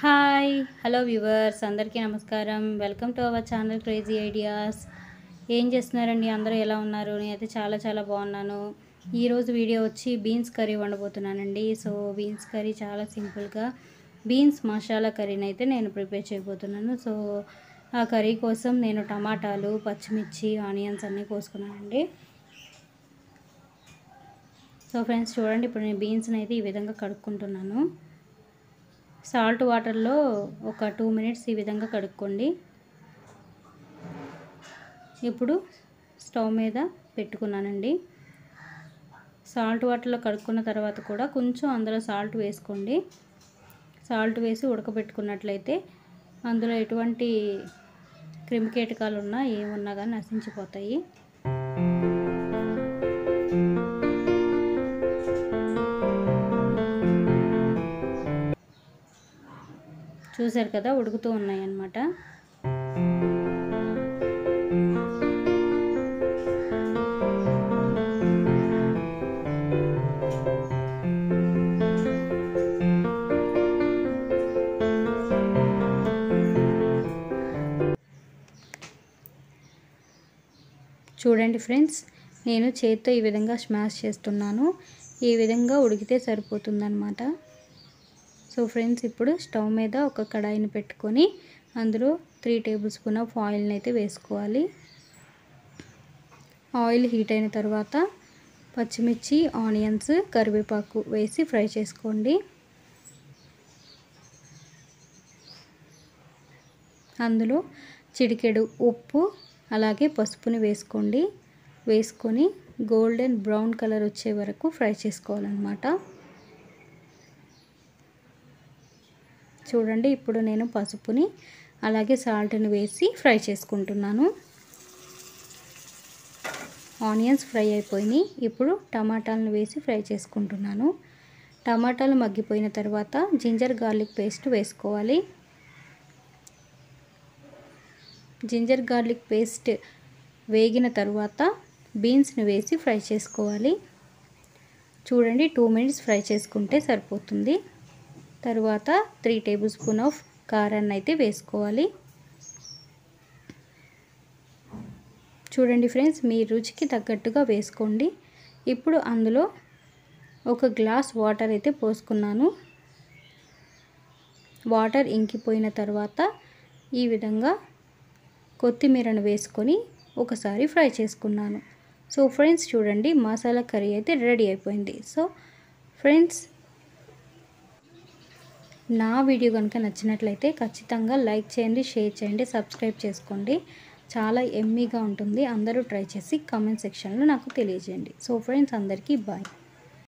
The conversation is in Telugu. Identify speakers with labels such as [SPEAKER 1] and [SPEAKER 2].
[SPEAKER 1] హాయ్ హలో వ్యూవర్స్ అందరికీ నమస్కారం welcome to our channel crazy ideas ఏం చేస్తున్నారండి అందరూ ఎలా ఉన్నారు నేనైతే చాలా చాలా బాగున్నాను ఈరోజు వీడియో వచ్చి బీన్స్ కర్రీ వండబోతున్నానండి సో బీన్స్ కర్రీ చాలా సింపుల్గా బీన్స్ మసాలా కర్రీని అయితే నేను ప్రిపేర్ చేయబోతున్నాను సో ఆ కర్రీ కోసం నేను టమాటాలు పచ్చిమిర్చి ఆనియన్స్ అన్నీ కోసుకున్నానండి సో ఫ్రెండ్స్ చూడండి ఇప్పుడు నేను బీన్స్ని అయితే ఈ విధంగా కడుక్కుంటున్నాను సాల్ట్ వాటర్లో ఒక టూ మినిట్స్ ఈ విధంగా కడుక్కోండి ఇప్పుడు స్టవ్ మీద పెట్టుకున్నానండి సాల్ట్ వాటర్లో కడుక్కున్న తర్వాత కూడా కొంచెం అందులో సాల్ట్ వేసుకోండి సాల్ట్ వేసి ఉడకబెట్టుకున్నట్లయితే అందులో ఎటువంటి క్రిమికీటకాలు ఉన్నా ఏమున్నా కానీ నశించిపోతాయి చూశారు కదా ఉడుకుతూ ఉన్నాయి అన్నమాట చూడండి ఫ్రెండ్స్ నేను చేత్తో ఈ విధంగా స్మాష్ చేస్తున్నాను ఈ విధంగా ఉడికితే సరిపోతుందన్నమాట సో ఫ్రెండ్స్ ఇప్పుడు స్టవ్ మీద ఒక కడాయిని పెట్టుకొని అందులో త్రీ టేబుల్ స్పూన్ ఆఫ్ ఆయిల్ని అయితే వేసుకోవాలి ఆయిల్ హీట్ అయిన తర్వాత పచ్చిమిర్చి ఆనియన్స్ కరివేపాకు వేసి ఫ్రై చేసుకోండి అందులో చిటికెడు ఉప్పు అలాగే పసుపుని వేసుకోండి వేసుకొని గోల్డెన్ బ్రౌన్ కలర్ వచ్చే వరకు ఫ్రై చేసుకోవాలన్నమాట చూడండి ఇప్పుడు నేను పసుపుని అలాగే సాల్ట్ని వేసి ఫ్రై చేసుకుంటున్నాను ఆనియన్స్ ఫ్రై అయిపోయినాయి ఇప్పుడు టమాటాలను వేసి ఫ్రై చేసుకుంటున్నాను టమాటాలు మగ్గిపోయిన తర్వాత జింజర్ గార్లిక్ పేస్ట్ వేసుకోవాలి జింజర్ గార్లిక్ పేస్ట్ వేగిన తర్వాత బీన్స్ని వేసి ఫ్రై చేసుకోవాలి చూడండి టూ మినిట్స్ ఫ్రై చేసుకుంటే సరిపోతుంది తరువాత త్రీ టేబుల్ స్పూన్ ఆఫ్ కారాన్ని అయితే వేసుకోవాలి చూడండి ఫ్రెండ్స్ మీ రుచికి తగ్గట్టుగా వేసుకోండి ఇప్పుడు అందులో ఒక గ్లాస్ వాటర్ అయితే పోసుకున్నాను వాటర్ ఇంకిపోయిన తర్వాత ఈ విధంగా కొత్తిమీరను వేసుకొని ఒకసారి ఫ్రై చేసుకున్నాను సో ఫ్రెండ్స్ చూడండి మసాలా కర్రీ అయితే రెడీ అయిపోయింది సో ఫ్రెండ్స్ నా వీడియో కనుక నచ్చినట్లయితే ఖచ్చితంగా లైక్ చేయండి షేర్ చేయండి సబ్స్క్రైబ్ చేసుకోండి చాలా ఎమ్మీగా ఉంటుంది అందరూ ట్రై చేసి కామెంట్ సెక్షన్లో నాకు తెలియజేయండి సో ఫ్రెండ్స్ అందరికీ బాయ్